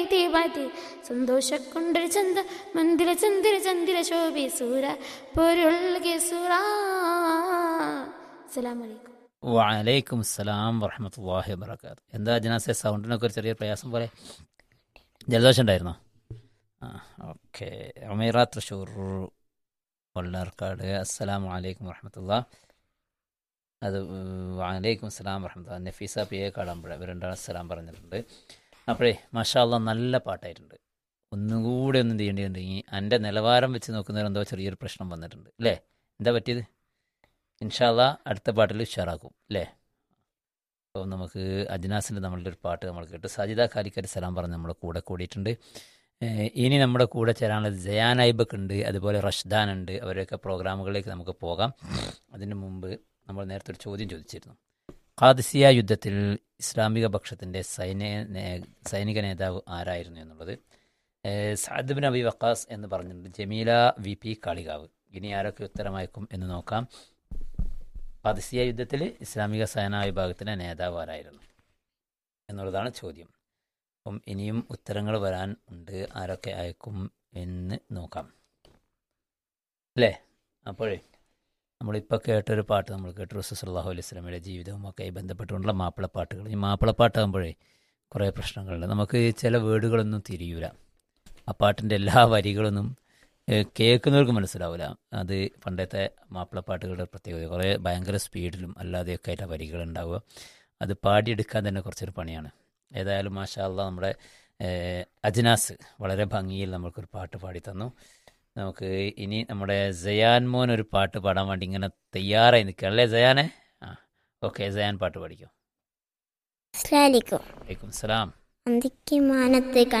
തീവാതി സന്തോഷക്കൊണ്ടൊരു ചന്ത മന്ദിര ചന്ദിര ചന്ദിര ശോഭി സൂര പൊരുൾകെ സൂറ അസ്സലാമലൈക്കും വലൈക്കും അസ്സലാം വറഹമത്തല്ലാഹി വബർക്കാത്ത് എന്താ ജനാസെ സൗണ്ടിനൊക്കെ ഒരു ചെറിയ പ്രയാസം പോലെ ജലദോഷം ഉണ്ടായിരുന്നോ ആ ഓക്കെ അമീറ തൃശ്ശൂർ വള്ളാർക്കാട് അസ്സലാം വലൈക്കും വറഹമത്തുള്ള അത് വലൈക്കും അസ്സലാം വറഹമത്തുള്ള നഫീസ പി എ കാടാമ്പുഴ ഇവർ രണ്ടാളും അസ്സലാം പറഞ്ഞിട്ടുണ്ട് അപ്പോഴേ മാഷാല്ല നല്ല പാട്ടായിട്ടുണ്ട് ഒന്നുകൂടെ ഒന്നും ചെയ്യേണ്ടിയിട്ടുണ്ടെങ്കിൽ എൻ്റെ നിലവാരം വെച്ച് നോക്കുന്നവർ എന്തോ ചെറിയൊരു പ്രശ്നം വന്നിട്ടുണ്ട് അല്ലേ എന്താ പറ്റിയത് ഇൻഷാല്ല അടുത്ത പാട്ടിൽ ഉഷാറാക്കും അല്ലേ അപ്പോൾ നമുക്ക് അജ്നാസിൻ്റെ നമ്മളുടെ ഒരു പാട്ട് നമ്മൾ കേട്ടു സജിത കാലിക്കറ്റ് സലാം പറഞ്ഞ് നമ്മുടെ കൂടെ കൂടിയിട്ടുണ്ട് ഏഹ് ഇനി നമ്മുടെ കൂടെ ചേരാനുള്ളത് ജയാൻ ഐബക്ക് ഉണ്ട് അതുപോലെ റഷ്ദാൻ ഉണ്ട് അവരൊക്കെ പ്രോഗ്രാമുകളിലേക്ക് നമുക്ക് പോകാം അതിന് മുമ്പ് നമ്മൾ നേരത്തെ ഒരു ചോദ്യം ചോദിച്ചിരുന്നു ഖാദിസിയ യുദ്ധത്തിൽ ഇസ്ലാമിക പക്ഷത്തിൻ്റെ സൈനിക നേ- സൈനിക നേതാവ് ആരായിരുന്നു എന്നുള്ളത് ഏഹ് സഅദ് ബിൻ അബി വക്കാസ് എന്ന് പറഞ്ഞിട്ടുണ്ട് ജമീല വി പി കാളികാവ് ഇനി ആരൊക്കെ ഉത്തരമയക്കും എന്ന് നോക്കാം പദസിയ യുദ്ധത്തിൽ ഇസ്ലാമിക സേനാ വിഭാഗത്തിൻ്റെ നേതാവ് ആരായിരുന്നു എന്നുള്ളതാണ് ചോദ്യം അപ്പം ഇനിയും ഉത്തരങ്ങൾ വരാൻ ഉണ്ട് ആരൊക്കെ അയക്കും എന്ന് നോക്കാം അല്ലേ അപ്പോഴേ നമ്മളിപ്പോൾ കേട്ടൊരു പാട്ട് നമ്മൾ കേട്ടു റസൂസല്ലാഹു അലൈഹി സ്വലമിയുടെ ജീവിതവും ഒക്കെ ബന്ധപ്പെട്ടുകൊണ്ടുള്ള മാപ്പിളപ്പാട്ടുകൾ ഈ മാപ്പിളപ്പാട്ടാകുമ്പോഴേ കുറേ പ്രശ്നങ്ങളുണ്ട് നമുക്ക് ചില വേർഡുകളൊന്നും തിരിയൂല ആ പാട്ടിൻ്റെ എല്ലാ വരികളൊന്നും ഏഹ് കേൾക്കുന്നവർക്ക് മനസ്സിലാവില്ല അത് പണ്ടത്തെ മാപ്പിളപ്പാട്ടുകളുടെ പ്രത്യേകത കുറേ ഭയങ്കര സ്പീഡിലും അല്ലാതെയൊക്കെ ആയിട്ട് ആ വരികൾ ഉണ്ടാവുക അത് പാടിയെടുക്കാൻ തന്നെ കുറച്ചൊരു പണിയാണ് ഏതായാലും മാഷാ അള്ളാ നമ്മുടെ ഏഹ്, അജ്നാസ് വളരെ ഭംഗിയിൽ നമ്മൾക്കൊരു പാട്ട് പാടി തന്നു നമുക്ക് ഇനി നമ്മുടെ ജയാൻ മോൻ ഒരു പാട്ട് പാടാൻ വേണ്ടി ഇങ്ങനെ തയ്യാറായി നിൽക്കുക അല്ലേ ജയാനെ ആ ഓക്കെ ജയാൻ പാട്ട് പാടിക്കോ അസ്ലാലിക്കും വലൈക്കും സലാം അന്തിക്ക് മാനത്ത്